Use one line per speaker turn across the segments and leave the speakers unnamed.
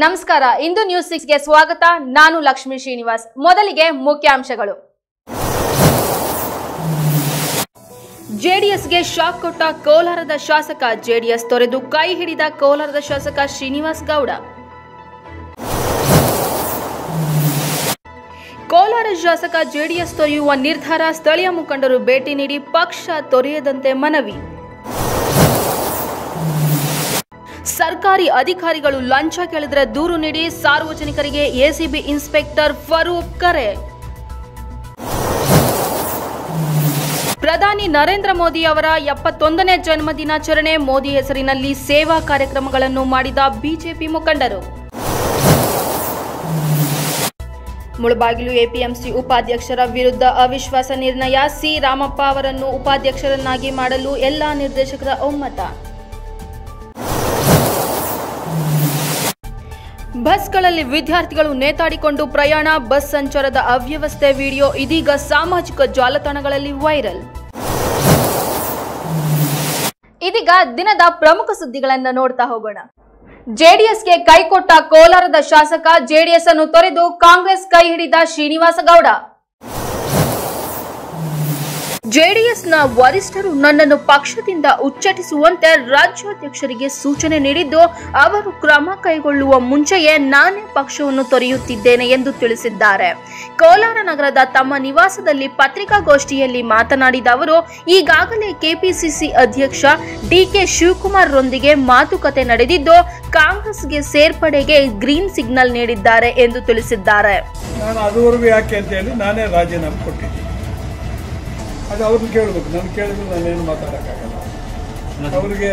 ನಮಸ್ಕಾರ ಇಂದು ನ್ಯೂಸ್ ಸಿಕ್ಸ್ಗೆ ಸ್ವಾಗತ ನಾನು ಲಕ್ಷ್ಮೀ ಶ್ರೀನಿವಾಸ್ ಮೊದಲಿಗೆ ಮುಖ್ಯಾಂಶಗಳು ಜೆಡಿಎಸ್ಗೆ ಶಾಕ್ ಕೊಟ್ಟ ಕೋಲಾರದ ಶಾಸಕ ಜೆಡಿಎಸ್ ತೊರೆದು ಕೈ ಹಿಡಿದ ಕೋಲಾರದ ಶಾಸಕ ಶ್ರೀನಿವಾಸ್ ಗೌಡ ಕೋಲಾರ ಶಾಸಕ ಜೆಡಿಎಸ್ ತೊರೆಯುವ ನಿರ್ಧಾರ ಸ್ಥಳೀಯ ಮುಖಂಡರು ಭೇಟಿ ನೀಡಿ ಪಕ್ಷ ತೊರೆಯದಂತೆ ಮನವಿ ಸರ್ಕಾರಿ ಅಧಿಕಾರಿಗಳು ಲಂಚ ಕೇಳಿದ್ರೆ ದೂರು ನೀಡಿ ಸಾರ್ವಜನಿಕರಿಗೆ ಎಸಿಬಿ ಇನ್ಸ್ಪೆಕ್ಟರ್ ಫರೂಕ್ ಕರೆ ಪ್ರಧಾನಿ ನರೇಂದ್ರ ಮೋದಿ ಅವರ ಎಪ್ಪತ್ತೊಂದನೇ ಜನ್ಮ ದಿನಾಚರಣೆ ಮೋದಿ ಹೆಸರಿನಲ್ಲಿ ಸೇವಾ ಕಾರ್ಯಕ್ರಮಗಳನ್ನು ಮಾಡಿದ ಬಿಜೆಪಿ ಮುಖಂಡರು ಮುಳಬಾಗಿಲು ಎಪಿಎಂಸಿ ಉಪಾಧ್ಯಕ್ಷರ ವಿರುದ್ಧ ಅವಿಶ್ವಾಸ ನಿರ್ಣಯ ಸಿ ರಾಮಪ್ಪ ಅವರನ್ನು ಉಪಾಧ್ಯಕ್ಷರನ್ನಾಗಿ ಮಾಡಲು ಎಲ್ಲಾ ನಿರ್ದೇಶಕರ ಒಮ್ಮತ ಬಸ್ಗಳಲ್ಲಿ ವಿದ್ಯಾರ್ಥಿಗಳು ನೇತಾಡಿಕೊಂಡು ಪ್ರಯಾಣ ಬಸ್ ಸಂಚಾರದ ಅವ್ಯವಸ್ಥೆ ವಿಡಿಯೋ ಇದೀಗ ಸಾಮಾಜಿಕ ಜಾಲತಾಣಗಳಲ್ಲಿ ವೈರಲ್ ಇದೀಗ ದಿನದ ಪ್ರಮುಖ ಸುದ್ದಿಗಳನ್ನ ನೋಡ್ತಾ ಹೋಗೋಣ ಜೆಡಿಎಸ್ಗೆ ಕೈಕೊಟ್ಟ ಕೋಲಾರದ ಶಾಸಕ ಜೆಡಿಎಸ್ ಅನ್ನು ತೊರೆದು ಕಾಂಗ್ರೆಸ್ ಕೈ ಹಿಡಿದ ಶ್ರೀನಿವಾಸ ಗೌಡ ಜೆಡಿಎಸ್ನ ವರಿಷ್ಠರು ನನ್ನನ್ನು ಪಕ್ಷದಿಂದ ಉಚ್ಚಟಿಸುವಂತೆ ರಾಜ್ಯಾಧ್ಯಕ್ಷರಿಗೆ ಸೂಚನೆ ನೀಡಿದ್ದು ಅವರು ಕ್ರಮ ಕೈಗೊಳ್ಳುವ ಮುಂಚೆಯೇ ನಾನೇ ಪಕ್ಷವನ್ನು ತೊರೆಯುತ್ತಿದ್ದೇನೆ ಎಂದು ತಿಳಿಸಿದ್ದಾರೆ ಕೋಲಾರ ನಗರದ ತಮ್ಮ ನಿವಾಸದಲ್ಲಿ ಪತ್ರಿಕಾಗೋಷ್ಠಿಯಲ್ಲಿ ಮಾತನಾಡಿದ ಅವರು ಈಗಾಗಲೇ ಕೆಪಿಸಿಸಿ ಅಧ್ಯಕ್ಷ ಡಿಕೆ ಶಿವಕುಮಾರ್ ರೊಂದಿಗೆ ಮಾತುಕತೆ ನಡೆದಿದ್ದು ಕಾಂಗ್ರೆಸ್ಗೆ ಸೇರ್ಪಡೆಗೆ ಗ್ರೀನ್ ಸಿಗ್ನಲ್ ನೀಡಿದ್ದಾರೆ ಎಂದು ತಿಳಿಸಿದ್ದಾರೆ
ನಾನು ಅದುವರೆಗೂ ಯಾಕೆ ಅಂತ ಹೇಳಿ ನಾನೇ ರಾಜೀನಾಮೆ ಕೊಟ್ಟಿದ್ದೀನಿ ಅದು ಅವ್ರನ್ನ ಕೇಳಬೇಕು ನಾನು ಕೇಳಿದ್ರೆ ನಾನೇನು ಮಾತಾಡೋಕ್ಕಾಗಲ್ಲ ಅವರಿಗೆ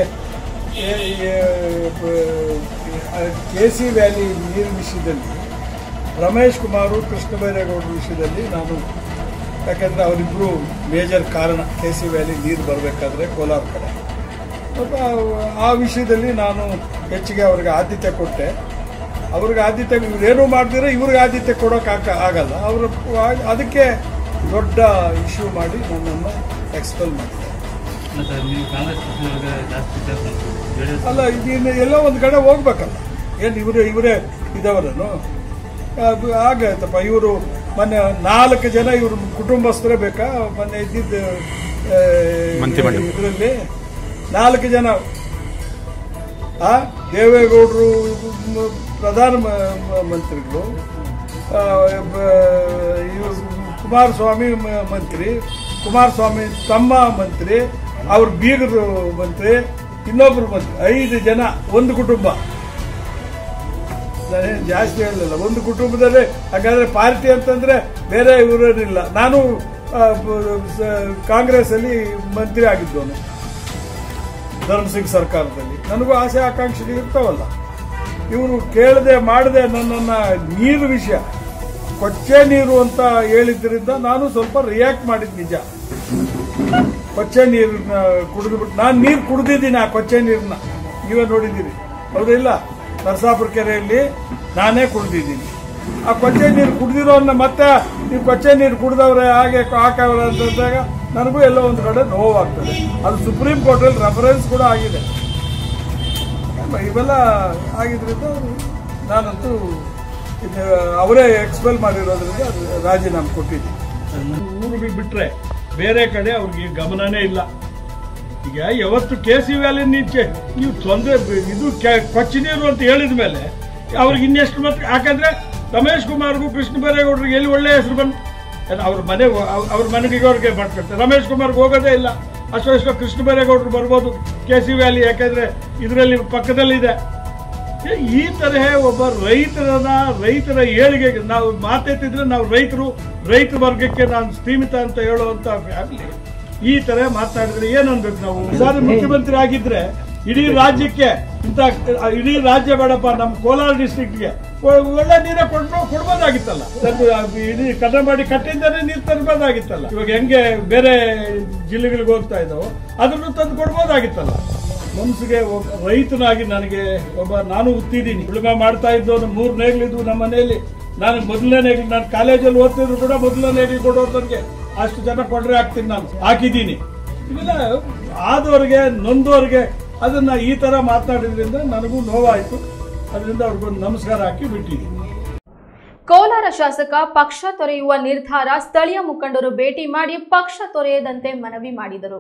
ಕೆ ಸಿ ವ್ಯಾಲಿ ನೀರು ವಿಷಯದಲ್ಲಿ ರಮೇಶ್ ಕುಮಾರು ಕೃಷ್ಣ ಬೈರೇಗೌಡರ ವಿಷಯದಲ್ಲಿ ನಾನು ಯಾಕಂದರೆ ಅವರಿಬ್ಬರು ಮೇಜರ್ ಕಾರಣ ಕೆ ಸಿ ವ್ಯಾಲಿ ನೀರು ಬರಬೇಕಾದ್ರೆ ಕೋಲಾರ ಕಡೆ ಮತ್ತು ಆ ವಿಷಯದಲ್ಲಿ ನಾನು ಹೆಚ್ಚಿಗೆ ಅವ್ರಿಗೆ ಆದ್ಯತೆ ಕೊಟ್ಟೆ ಅವ್ರಿಗೆ ಆದ್ಯತೆ ಇವ್ರೇನು ಮಾಡ್ದಿರೋ ಇವ್ರಿಗೆ ಆದ್ಯತೆ ಕೊಡೋಕೆ ಆಗ ಆಗಲ್ಲ ಅವರು ಅದಕ್ಕೆ ದೊಡ್ಡ ಇಶ್ಯೂ ಮಾಡಿ ನನ್ನನ್ನು ಎಕ್ಸ್ಪೆಲ್ ಮಾಡಿದ್ದಾರೆ
ಮತ್ತೆ ನೀವು ಕಾಂಗ್ರೆಸ್ ಪಕ್ಷದೊಳಗೆ ಜಾಸ್ತಿ ಜೆಡಿಎಸ್
ಅಲ್ಲ ಇನ್ನು ಎಲ್ಲೋ ಒಂದು ಕಡೆ ಹೋಗ್ಬೇಕಲ್ಲ ಏನು ಇವರು ಇವರೇ ಇದ್ದವರನ್ನು ಅದು ಆಗತ್ತಪ್ಪ ಇವರು ಮೊನ್ನೆ ನಾಲ್ಕು ಜನ ಇವರು ಕುಟುಂಬಸ್ಥರೇ ಬೇಕಾ ಮೊನ್ನೆ ಇದ್ದಿದ್ದು ಇದರಲ್ಲಿ ನಾಲ್ಕು ಜನ ಆ ದೇವೇಗೌಡರು ಮ- ಪ್ರಧಾನ ಮ- ಮ- ಮಂತ್ರಿಗಳು ಆ, ಬ- ಇವ್ರು ಕುಮಾರಸ್ವಾಮಿ ಮ- ಮಂತ್ರಿ ಕುಮಾರಸ್ವಾಮಿ ತಮ್ಮ ಮಂತ್ರಿ ಅವ್ರ ಬೀಗರು ಮಂತ್ರಿ ಇನ್ನೊಬ್ರು ಮಂತ್ರಿ ಐದು ಜನ ಒಂದು ಕುಟುಂಬ ನಾನೇನು ಜಾಸ್ತಿ ಹೇಳಲಿಲ್ಲ ಒಂದು ಕುಟುಂಬದಲ್ಲಿ ಹಾಗಾದ್ರೆ ಪಾರ್ಟಿ ಅಂತಂದ್ರೆ ಬೇರೆ ಇವರೇನಿಲ್ಲ ನಾನು ಆ, ಬ- ಸ- ಕಾಂಗ್ರೆಸ್ಸಲ್ಲಿ ಮಂತ್ರಿ ಆಗಿದ್ದವನು ಧರ್ಮಸಿಂಗ್ ಸರ್ಕಾರದಲ್ಲಿ ನನಗೂ ಆಸೆ ಆಕಾಂಕ್ಷೆಗಳು ಇರ್ತಾವಲ್ಲ ಇವರು ಕೇಳದೆ ಮಾಡದೆ ನನ್ನನ್ನು ನೀರು ವಿಷಯ ಕೊಚ್ಚೆ ನೀರು ಅಂತ ಹೇಳಿದ್ರಿಂದ ನಾನು ಸ್ವಲ್ಪ ರಿಯಾಕ್ಟ್ ಮಾಡಿದ್ ನಿಜ ಕೊಚ್ಚೆ ನೀರನ್ನ ಕುಡಿದ್ಬಿಟ್ಟು ನಾನು ನೀರು ಕುಡಿದಿದ್ದೀನಿ ಆ ಕೊಚ್ಚೆ ನೀರನ್ನ ನೀವೇ ನೋಡಿದ್ದೀರಿ ಹೌದಿಲ್ಲ ನರಸಾಪುರ ಕೆರೆಯಲ್ಲಿ ನಾನೇ ಕುಡಿದಿದ್ದೀನಿ ಆ ಕೊಚ್ಚೆ ನೀರು ಕುಡಿದಿರೋನ್ನ ಮತ್ತೆ ನೀವು ಕೊಚ್ಚೆ ನೀರು ಕುಡಿದವ್ರೆ ಹಾಗೆ ಹಾಕವ್ರೆ ಅಂತಂದಾಗ ನನಗೂ ಎಲ್ಲೋ ಒಂದು ಕಡೆ ನೋವಾಗ್ತದೆ ಅದು ಸುಪ್ರೀಂ ಕೋರ್ಟಲ್ಲಿ ರೆಫರೆನ್ಸ್ ಕೂಡ ಆಗಿದೆ ಇವೆಲ್ಲ ಆಗಿದ್ರಿಂದ ನಾನಂತೂ ಇದು ಅವರೇ ಎಕ್ಸ್ಪೆಲ್ ಮಾಡಿರೋದ್ರಿಂದ ಅದು ರಾಜೀನಾಮೆ ಕೊಟ್ಟಿದ್ದೀನಿ ಊರಿಗೆ ಬಿಟ್ರೆ ಬೇರೆ ಕಡೆ ಅವ್ರಿಗೆ ಗಮನನೇ ಇಲ್ಲ ಈಗ ಯಾವತ್ತು ಕೆ ಸಿ ವ್ಯಾಲಿ ನೀಚೆ ನೀವು ತೊಂದರೆ ಇದು ಕೆ- ಕೊಚ್ಚಿ ನೀರು ಅಂತ ಹೇಳಿದ ಮೇಲೆ ಅವ್ರಿಗೆ ಇನ್ನೆಷ್ಟು ಮತ್ತೆ ಯಾಕಂದ್ರೆ ರಮೇಶ್ ಕುಮಾರ್ಗೂ ಕೃಷ್ಣ ಬೈರೇಗೌಡರಿಗೆ ಎಲ್ಲಿ ಒಳ್ಳೆ ಹೆಸರು ಬಂದು ಏನ್ ಅವ್ರ ಮನೆ ಅವ್ರ- ಅವ್ರ ಮನೆಗೆ ಅವ್ರಿಗೆ ಮಾಡ್ಕೊಳ್ತಾರೆ ರಮೇಶ್ ಕುಮಾರ್ಗೆ ಹೋಗೋದೇ ಇಲ್ಲ ಅಷ್ಟೋ ಎಷ್ಟೋ ಕೃಷ್ಣ ಬೈರೇಗೌಡರು ಬರ್ಬೋದು ಕೆ ಸಿ ವ್ಯಾಲಿ ಯಾಕಂದ್ರೆ ಇದರಲ್ಲಿ ಪಕ್ಕದಲ್ಲಿದೆ ಏ, ಈ ತರಹ ಒಬ್ಬ ರೈತರನ್ನ ರೈತರ ಏಳಿಗೆಗೆ ನಾವು ಮಾತೆತ್ತಿದ್ರೆ ನಾವು ರೈತರು ರೈತ ವರ್ಗಕ್ಕೆ ನಾನು ಸೀಮಿತ ಅಂತ ಹೇಳುವಂತ ಫ್ಯಾಮಿಲಿ ಈ ತರ ಮಾತನಾಡಿದ್ರೆ ಏನ್ ಅನ್ಬೇಕು ನಾವು ಸಾರಿ ಮುಖ್ಯಮಂತ್ರಿ ಆಗಿದ್ರೆ ಇಡೀ ರಾಜ್ಯಕ್ಕೆ ಇಂತ ಇಡೀ ರಾಜ್ಯ ಬೇಡಪ್ಪ ನಮ್ಮ ಕೋಲಾರ ಡಿಸ್ಟ್ರಿಕ್ಟ್ಗೆ ಒಳ್ಳೆ ನೀರೇ ಕೊಡ್ಬೋ ಕೊಡ್ಬೋದಾಗಿತ್ತಲ್ಲ ತಂದು ಆ ಇಡೀ ಕನ್ನಂಬಾಡಿ ಕಟ್ಟಿಂದನೇ ನೀರು ತರಬೋದಾಗಿತ್ತಲ್ಲ ಇವಾಗ ಹೆಂಗೆ ಬೇರೆ ಜಿಲ್ಲೆಗಳಿಗೆ ಹೋಗ್ತಾ ಇದ್ದಾವೋ ಅದನ್ನು ತಂದು ಕೊಡ್ಬೋದಾಗಿತ್ತಲ್ಲ ಮನಸ್ಸಿಗೆ ಒಬ್ಬ ರೈತನಾಗಿ ನನಗೆ ಒಬ್ಬ ನಾನು ಉತ್ತಿದ್ದೀನಿ ಉಳುಮೆ ಮಾಡ್ತಾ ಇದ್ದವನು ಮೂರು ನೇಗ್ಲಿದ್ವು ನಮ್ಮ ಮನೆಯಲ್ಲಿ ನಾನು ಮೊದಲನೇ ನೇಗ್ಲು ನಾನು ಕಾಲೇಜಲ್ಲಿ ಓದ್ತಿದ್ರು ಕೂಡ ಮೊದಲನೇ ನೇಗ್ಲು ಕೊಡೋರು ನನಗೆ ಅಷ್ಟು ಜನ ಕೊಡ್ರೆ ಹಾಕ್ತೀನಿ ನಾನು ಹಾಕಿದ್ದೀನಿ ಇವೆಲ್ಲ ಆದವರಿಗೆ ನೊಂದವರಿಗೆ ಅದನ್ನ ಈ ತರ ಮಾತನಾಡಿದ್ರಿಂದ ನನಗೂ ನೋವಾಯಿತು ಅದರಿಂದ ಅವ್ರಿಗೊಂದು ನಮಸ್ಕಾರ ಹಾಕಿ ಬಿಟ್ಟಿದ್ದೀನಿ
ಕೋಲಾರ ಶಾಸಕ ಪಕ್ಷ ತೊರೆಯುವ ನಿರ್ಧಾರ ಸ್ಥಳೀಯ ಮುಖಂಡರು ಭೇಟಿ ಮಾಡಿ ಪಕ್ಷ ತೊರೆಯದಂತೆ ಮನವಿ ಮಾಡಿದರು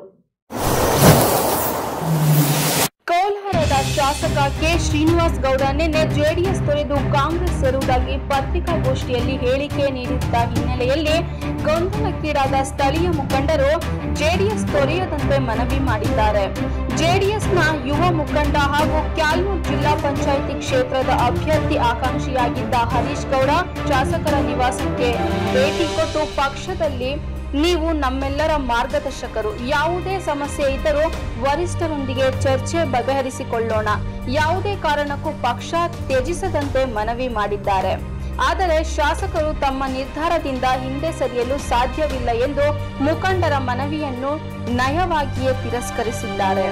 ಕೋಲಾರದ ಶಾಸಕ ಕೆ ಶ್ರೀನಿವಾಸ್ ಗೌಡ ನಿನ್ನೆ ಜೆಡಿಎಸ್ ತೊರೆದು ಕಾಂಗ್ರೆಸ್ ಸೇರುವುದಾಗಿ ಪತ್ರಿಕಾಗೋಷ್ಠಿಯಲ್ಲಿ ಹೇಳಿಕೆ ನೀಡಿದ್ದ ಹಿನ್ನೆಲೆಯಲ್ಲಿ ಗೊಂದಲಕ್ಕೀಡಾದ ಸ್ಥಳೀಯ ಮುಖಂಡರು ಜೆಡಿಎಸ್ ತೊರೆಯದಂತೆ ಮನವಿ ಮಾಡಿದ್ದಾರೆ ಜೆಡಿಎಸ್ನ ಯುವ ಮುಖಂಡ ಹಾಗೂ ಕ್ಯಾಲ್ಮೂರ್ ಜಿಲ್ಲಾ ಪಂಚಾಯಿತಿ ಕ್ಷೇತ್ರದ ಅಭ್ಯರ್ಥಿ ಆಕಾಂಕ್ಷಿಯಾಗಿದ್ದ ಹರೀಶ್ ಗೌಡ ಶಾಸಕರ ನಿವಾಸಕ್ಕೆ ಭೇಟಿ ಕೊಟ್ಟು ಪಕ್ಷದಲ್ಲಿ ನೀವು ನಮ್ಮೆಲ್ಲರ ಮಾರ್ಗದರ್ಶಕರು ಯಾವುದೇ ಸಮಸ್ಯೆ ಇದ್ದರೂ ವರಿಷ್ಠರೊಂದಿಗೆ ಚರ್ಚೆ ಬಗೆಹರಿಸಿಕೊಳ್ಳೋಣ ಯಾವುದೇ ಕಾರಣಕ್ಕೂ ಪಕ್ಷ ತ್ಯಜಿಸದಂತೆ ಮನವಿ ಮಾಡಿದ್ದಾರೆ ಆದರೆ ಶಾಸಕರು ತಮ್ಮ ನಿರ್ಧಾರದಿಂದ ಹಿಂದೆ ಸರಿಯಲು ಸಾಧ್ಯವಿಲ್ಲ ಎಂದು ಮುಖಂಡರ ಮನವಿಯನ್ನು ನಯವಾಗಿಯೇ ತಿರಸ್ಕರಿಸಿದ್ದಾರೆ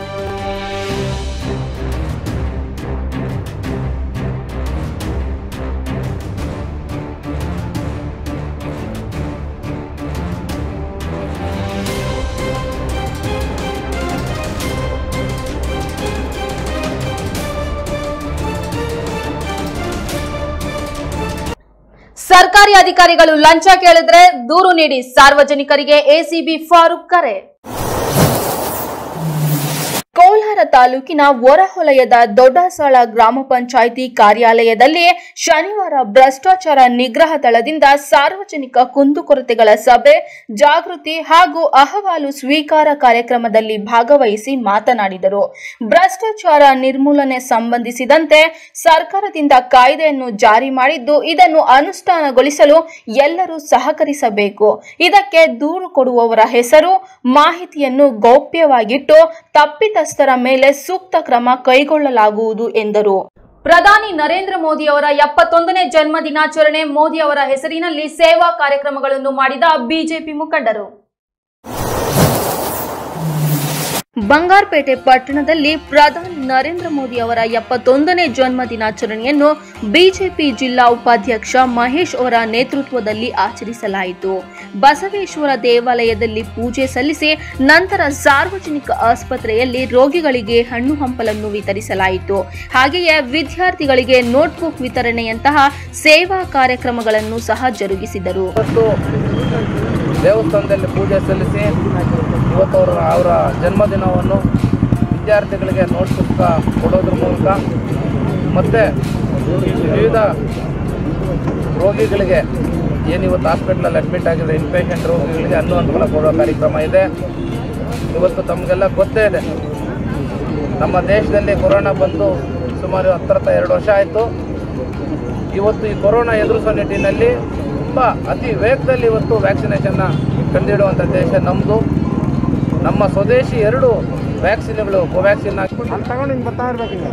ಸರ್ಕಾರಿ ಅಧಿಕಾರಿಗಳು ಲಂಚ ಕೇಳಿದ್ರೆ ದೂರು ನೀಡಿ ಸಾರ್ವಜನಿಕರಿಗೆ ಎಸಿಬಿ ಫಾರೂಕ್ ಕರೆ ಕೋಲಾರ ತಾಲೂಕಿನ ಹೊರವಲಯದ ದೊಡ್ಡಸಾಳ ಗ್ರಾಮ ಪಂಚಾಯಿತಿ ಕಾರ್ಯಾಲಯದಲ್ಲಿ ಶನಿವಾರ ಭ್ರಷ್ಟಾಚಾರ ನಿಗ್ರಹ ದಳದಿಂದ ಸಾರ್ವಜನಿಕ ಕುಂದುಕೊರತೆಗಳ ಸಭೆ ಜಾಗೃತಿ ಹಾಗೂ ಅಹವಾಲು ಸ್ವೀಕಾರ ಕಾರ್ಯಕ್ರಮದಲ್ಲಿ ಭಾಗವಹಿಸಿ ಮಾತನಾಡಿದರು ಭ್ರಷ್ಟಾಚಾರ ನಿರ್ಮೂಲನೆ ಸಂಬಂಧಿಸಿದಂತೆ ಸರ್ಕಾರದಿಂದ ಕಾಯ್ದೆಯನ್ನು ಜಾರಿ ಮಾಡಿದ್ದು ಇದನ್ನು ಅನುಷ್ಠಾನಗೊಳಿಸಲು ಎಲ್ಲರೂ ಸಹಕರಿಸಬೇಕು ಇದಕ್ಕೆ ದೂರು ಕೊಡುವವರ ಹೆಸರು ಮಾಹಿತಿಯನ್ನು ಗೌಪ್ಯವಾಗಿಟ್ಟು ತಪ್ಪಿತಸ್ಥರ ಮೇಲೆ ಸೂಕ್ತ ಕ್ರಮ ಕೈಗೊಳ್ಳಲಾಗುವುದು ಎಂದರು ಪ್ರಧಾನಿ ನರೇಂದ್ರ ಮೋದಿ ಅವರ ಎಪ್ಪತ್ತೊಂದನೇ ಜನ್ಮ ದಿನಾಚರಣೆ ಮೋದಿ ಅವರ ಹೆಸರಿನಲ್ಲಿ ಸೇವಾ ಕಾರ್ಯಕ್ರಮಗಳನ್ನು ಮಾಡಿದ ಬಿಜೆಪಿ ಮುಖಂಡರು ಬಂಗಾರಪೇಟೆ ಪಟ್ಟಣದಲ್ಲಿ ಪ್ರಧಾನಿ ನರೇಂದ್ರ ಮೋದಿ ಅವರ ಎಪ್ಪತ್ತೊಂದನೇ ಜನ್ಮ ದಿನಾಚರಣೆಯನ್ನು ಬಿಜೆಪಿ ಜಿಲ್ಲಾ ಉಪಾಧ್ಯಕ್ಷ ಮಹೇಶ್ ಅವರ ನೇತೃತ್ವದಲ್ಲಿ ಆಚರಿಸಲಾಯಿತು ಬಸವೇಶ್ವರ ದೇವಾಲಯದಲ್ಲಿ ಪೂಜೆ ಸಲ್ಲಿಸಿ ನಂತರ ಸಾರ್ವಜನಿಕ ಆಸ್ಪತ್ರೆಯಲ್ಲಿ ರೋಗಿಗಳಿಗೆ ಹಣ್ಣು ಹಂಪಲನ್ನು ವಿತರಿಸಲಾಯಿತು ಹಾಗೆಯೇ ವಿದ್ಯಾರ್ಥಿಗಳಿಗೆ ನೋಟ್ಬುಕ್ ವಿತರಣೆಯಂತಹ ಸೇವಾ ಕಾರ್ಯಕ್ರಮಗಳನ್ನು ಸಹ ಜರುಗಿಸಿದರು
ಇವತ್ತು ದೇವಸ್ಥಾನದಲ್ಲಿ ಪೂಜೆ ಸಲ್ಲಿಸಿ ಇವತ್ತು ಅವರ ಅವರ ಜನ್ಮದಿನವನ್ನು ವಿದ್ಯಾರ್ಥಿಗಳಿಗೆ ನೋಟ್ಬುಕ್ ಕೊಡೋದ್ರ ಮೂಲಕ ಮತ್ತು ವಿವಿಧ ರೋಗಿಗಳಿಗೆ ಏನು ಇವತ್ತು ಹಾಸ್ಪಿಟ್ಲಲ್ಲಿ ಅಡ್ಮಿಟ್ ಆಗಿರೋ ಇನ್ಪೇಷಂಟ್ ರೋಗಿಗಳಿಗೆ ಅನ್ನು ಅನುಕೂಲ ಕೊಡೋ ಕಾರ್ಯಕ್ರಮ ಇದೆ ಇವತ್ತು ತಮಗೆಲ್ಲ ಗೊತ್ತೇ ಇದೆ ನಮ್ಮ ದೇಶದಲ್ಲಿ ಕೊರೋನಾ ಬಂದು ಸುಮಾರು ಹತ್ತರತ್ತ ಎರಡು ವರ್ಷ ಆಯಿತು ಇವತ್ತು ಈ ಕೊರೋನಾ ಎದುರಿಸೋ ನಿಟ್ಟಿನಲ್ಲಿ ತುಂಬ ಅತಿ ವೇಗದಲ್ಲಿ ಇವತ್ತು ವ್ಯಾಕ್ಸಿನೇಷನ್ನ ಕಂಡುಹಿಡುವಂಥ ದೇಶ ನಮ್ಮದು ನಮ್ಮ ಸ್ವದೇಶಿ ಎರಡು ವ್ಯಾಕ್ಸಿನ್ಗಳು ಕೋವ್ಯಾಕ್ಸಿನ್ ಹಾಕ್ಬಿಟ್ಟು
ತಗೊಂಡು ಹಿಂಗೆ ಬರ್ತಾ ಇರ್ಬೇಕು ಹಿಂಗೆ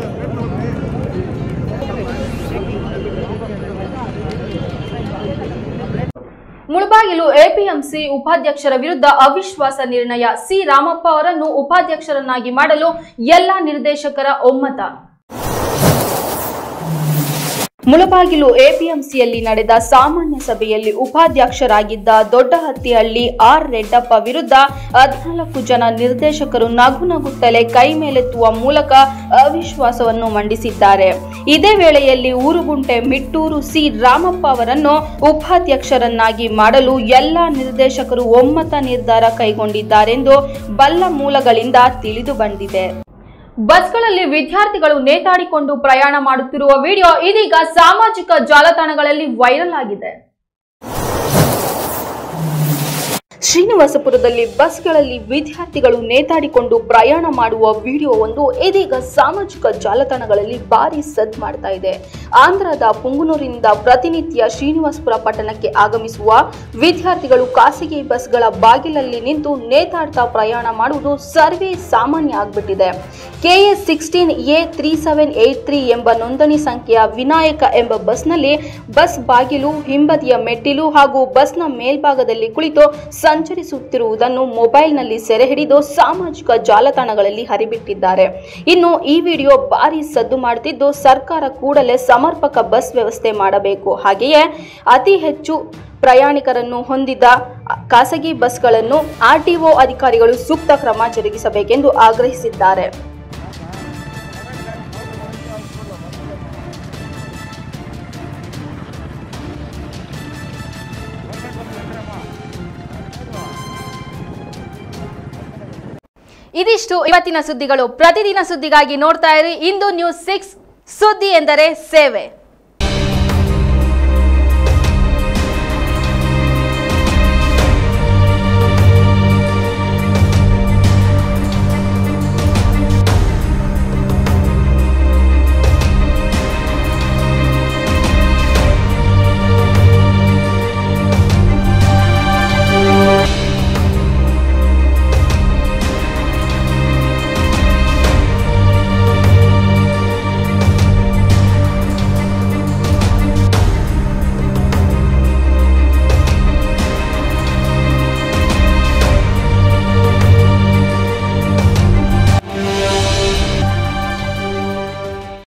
ಮುಳಬಾಗಿಲು ಎಪಿಎಂಸಿ ಉಪಾಧ್ಯಕ್ಷರ ವಿರುದ್ಧ ಅವಿಶ್ವಾಸ ನಿರ್ಣಯ ಸಿ ರಾಮಪ್ಪ ಅವರನ್ನು ಉಪಾಧ್ಯಕ್ಷರನ್ನಾಗಿ ಮಾಡಲು ಎಲ್ಲಾ ನಿರ್ದೇಶಕರ ಒಮ್ಮತ ಮುಳಬಾಗಿಲು ಎಪಿಎಂಸಿಯಲ್ಲಿ ನಡೆದ ಸಾಮಾನ್ಯ ಸಭೆಯಲ್ಲಿ ಉಪಾಧ್ಯಕ್ಷರಾಗಿದ್ದ ದೊಡ್ಡಹತ್ತಿಹಳ್ಳಿ ಆರ್ ರೆಡ್ಡಪ್ಪ ವಿರುದ್ಧ ಹದಿನಾಲ್ಕು ಜನ ನಿರ್ದೇಶಕರು ನಗು ನಗುತ್ತಲೇ ಕೈ ಮೇಲೆತ್ತುವ ಮೂಲಕ ಅವಿಶ್ವಾಸವನ್ನು ಮಂಡಿಸಿದ್ದಾರೆ ಇದೇ ವೇಳೆಯಲ್ಲಿ ಊರುಗುಂಟೆ ಮಿಟ್ಟೂರು ಸಿ ರಾಮಪ್ಪ ಅವರನ್ನು ಉಪಾಧ್ಯಕ್ಷರನ್ನಾಗಿ ಮಾಡಲು ಎಲ್ಲಾ ನಿರ್ದೇಶಕರು ಒಮ್ಮತ ನಿರ್ಧಾರ ಕೈಗೊಂಡಿದ್ದಾರೆಂದು ಬಲ್ಲ ಮೂಲಗಳಿಂದ ತಿಳಿದು ಬಂದಿದೆ ಬಸ್ಗಳಲ್ಲಿ ವಿದ್ಯಾರ್ಥಿಗಳು ನೇತಾಡಿಕೊಂಡು ಪ್ರಯಾಣ ಮಾಡುತ್ತಿರುವ ವಿಡಿಯೋ ಇದೀಗ ಸಾಮಾಜಿಕ ಜಾಲತಾಣಗಳಲ್ಲಿ ವೈರಲ್ ಆಗಿದೆ ಶ್ರೀನಿವಾಸಪುರದಲ್ಲಿ ಬಸ್ಗಳಲ್ಲಿ ವಿದ್ಯಾರ್ಥಿಗಳು ನೇತಾಡಿಕೊಂಡು ಪ್ರಯಾಣ ಮಾಡುವ ವಿಡಿಯೋ ಒಂದು ಇದೀಗ ಸಾಮಾಜಿಕ ಜಾಲತಾಣಗಳಲ್ಲಿ ಭಾರಿ ಸದ್ ಮಾಡ್ತಾ ಇದೆ ಆಂಧ್ರದ ಪುಂಗನೂರಿನಿಂದ ಪ್ರತಿನಿತ್ಯ ಶ್ರೀನಿವಾಸಪುರ ಪಟ್ಟಣಕ್ಕೆ ಆಗಮಿಸುವ ವಿದ್ಯಾರ್ಥಿಗಳು ಖಾಸಗಿ ಬಸ್ಗಳ ಬಾಗಿಲಲ್ಲಿ ನಿಂತು ನೇತಾಡ್ತಾ ಪ್ರಯಾಣ ಮಾಡುವುದು ಸರ್ವೇ ಸಾಮಾನ್ಯ ಆಗ್ಬಿಟ್ಟಿದೆ KS sixteen A three seven eight three ಎಂಬ ನೋಂದಣಿ ಸಂಖ್ಯೆಯ ವಿನಾಯಕ ಎಂಬ ಬಸ್ನಲ್ಲಿ ಬಸ್ ಬಾಗಿಲು ಹಿಂಬದಿಯ ಮೆಟ್ಟಿಲು ಹಾಗೂ ಬಸ್ನ ಮೇಲ್ಭಾಗದಲ್ಲಿ ಕುಳಿತು ಸಂಚರಿಸುತ್ತಿರುವುದನ್ನು ಮೊಬೈಲ್ನಲ್ಲಿ ಸೆರೆ ಹಿಡಿದು ಸಾಮಾಜಿಕ ಜಾಲತಾಣಗಳಲ್ಲಿ ಹರಿಬಿಟ್ಟಿದ್ದಾರೆ ಇನ್ನು ಈ ವಿಡಿಯೋ ಭಾರಿ ಸದ್ದು ಮಾಡುತ್ತಿದ್ದು ಸರ್ಕಾರ ಕೂಡಲೇ ಸಮರ್ಪಕ ಬಸ್ ವ್ಯವಸ್ಥೆ ಮಾಡಬೇಕು ಹಾಗೆಯೇ ಅತಿ ಹೆಚ್ಚು ಪ್ರಯಾಣಿಕರನ್ನು ಹೊಂದಿದ ಖಾಸಗಿ ಬಸ್ಗಳನ್ನು ಆರ್ಟಿಒ ಅಧಿಕಾರಿಗಳು ಸೂಕ್ತ ಕ್ರಮ ಜರುಗಿಸಬೇಕೆಂದು ಆಗ್ರಹಿಸಿದ್ದಾರೆ
ಇದಿಷ್ಟು ಇವತ್ತಿನ ಸುದ್ದಿಗಳು ಪ್ರತಿದಿನ ಸುದ್ದಿಗಾಗಿ ನೋಡ್ತಾ ಇರಿ ಇಂದು ನ್ಯೂಸ್ ಸಿಕ್ಸ್ ಸುದ್ದಿ ಎಂದರೆ ಸೇವೆ